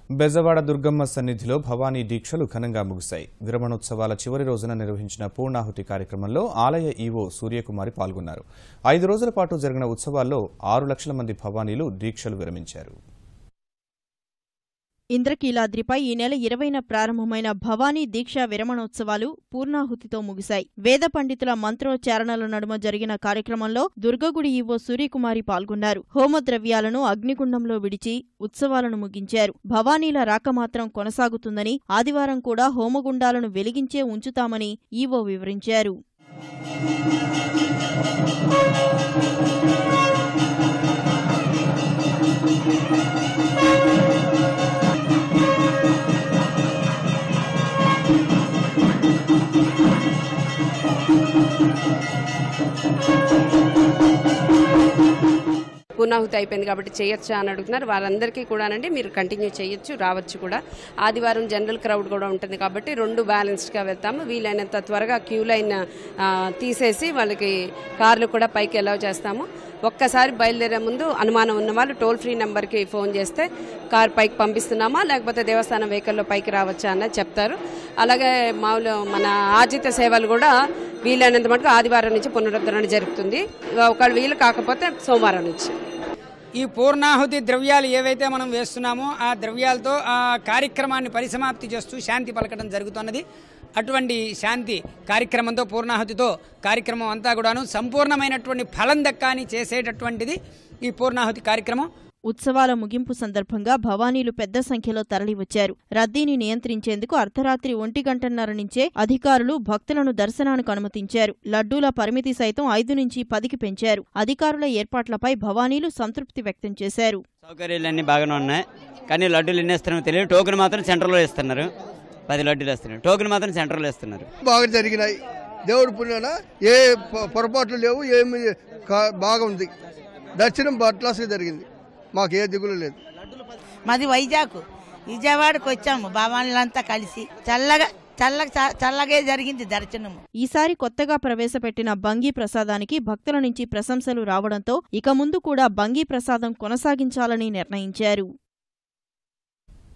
బెజవాడ దుర్గమ్మ సన్నిధిలో భవానీ దీక్షలు ఘనంగా ముగిశాయి విరమణోత్సవాల చివరి రోజున నిర్వహించిన పూర్ణాహుతి కార్యక్రమంలో ఆలయ ఈవో సూర్యకుమారి పాల్గొన్నారు ఐదు రోజుల పాటు జరిగిన ఉత్సవాల్లో ఆరు లక్షల మంది భవానీలు దీక్షలు విరమించారు ఇంద్రకీలాద్రిపై ఈ నెల ఇరవైన ప్రారంభమైన భవానీ దీక్షా విరమణోత్సవాలు పూర్ణాహుతితో ముగిశాయి వేద పండితుల మంత్రోచ్చారణల నడుమ జరిగిన కార్యక్రమంలో దుర్గగుడి ఈవో సూర్యకుమారి పాల్గొన్నారు హోమద్రవ్యాలను అగ్నిగుండంలో విడిచి ఉత్సవాలను ముగించారు భవానీల రాక మాత్రం కొనసాగుతుందని ఆదివారం కూడా హోమగుండాలను వెలిగించే ఉంచుతామని ఈవో వివరించారు పూర్ణాహుతి అయిపోయింది కాబట్టి చేయొచ్చా అని అడుగుతున్నారు వాళ్ళందరికీ కూడానండి మీరు కంటిన్యూ చేయొచ్చు రావచ్చు కూడా ఆదివారం జనరల్ క్రౌడ్ కూడా ఉంటుంది కాబట్టి రెండు బ్యాలెన్స్డ్గా వెళ్తాము వీలైనంత త్వరగా క్యూ లైన్ ఆ, తీసేసి వాళ్ళకి కార్లు కూడా పైకి అలౌ చేస్తాము ఒక్కసారి బయలుదేరే ముందు అనుమానం ఉన్న వాళ్ళు టోల్ ఫ్రీ నెంబర్కి ఫోన్ చేస్తే కార్ పైకి పంపిస్తున్నామా లేకపోతే దేవస్థానం వెహికల్లో పైకి రావచ్చా అన్నది చెప్తారు అలాగే మామూలు మన ఆర్జిత సేవలు కూడా వీలైనంత మటుకు ఆదివారం నుంచి పునరుద్ధరణ జరుగుతుంది ఒకవేళ వీలు కాకపోతే సోమవారం నుంచి ఈ పూర్ణాహుతి ద్రవ్యాలు ఏవైతే మనం వేస్తున్నామో ఆ ద్రవ్యాలతో ఆ కార్యక్రమాన్ని పరిసమాప్తి చేస్తూ శాంతి పలకడం జరుగుతున్నది అటువంటి శాంతి కార్యక్రమంతో పూర్ణాహుతితో కార్యక్రమం అంతా కూడాను సంపూర్ణమైనటువంటి ఫలం దక్కాని చేసేటటువంటిది ఈ పూర్ణాహుతి కార్యక్రమం ఉత్సవాల ముగింపు సందర్భంగా భవానీలు పెద్ద సంఖ్యలో తరలివచ్చారు రద్దీని నియంత్రించేందుకు అర్ధరాత్రి ఒంటి గంటన్నర నుంచే అధికారులు భక్తులను దర్శనానికి అనుమతించారు లడ్డూల పరిమితి సైతం ఐదు నుంచి పదికి పెంచారు అధికారుల ఏర్పాట్లపై భవానీలు సంతృప్తి వ్యక్తం చేశారు సౌకర్యాలు అన్నీ బాగానే ఉన్నాయి కానీ లడ్డూలు ఎన్ని ఇస్తున్నారో తెలియదు టోకెన్ మాత్రం సెంటర్లో ఇస్తున్నారు పది లడ్డూలు ఇస్తున్నారు టోకెన్ మాత్రం సెంటర్లో ఇస్తున్నారు బాగా జరిగినాయి దేవుడి పుణ్యాన ఏ పొ- పొరపాట్లు లేవు ఏమి కా- బాగా ఉంది దర్శనం బట్లాసుగా జరిగింది మాకు ఏ దిగులు లేదు మాది వైజాగ్ విజయవాడకు వచ్చాము భవానీలంతా కలిసి చల్లగా చల్లగా చల్లగే జరిగింది దర్శనము ఈసారి కొత్తగా ప్రవేశపెట్టిన బంగీ ప్రసాదానికి భక్తుల నుంచి ప్రశంసలు రావడంతో ఇక ముందు కూడా బంగీ ప్రసాదం కొనసాగించాలని నిర్ణయించారు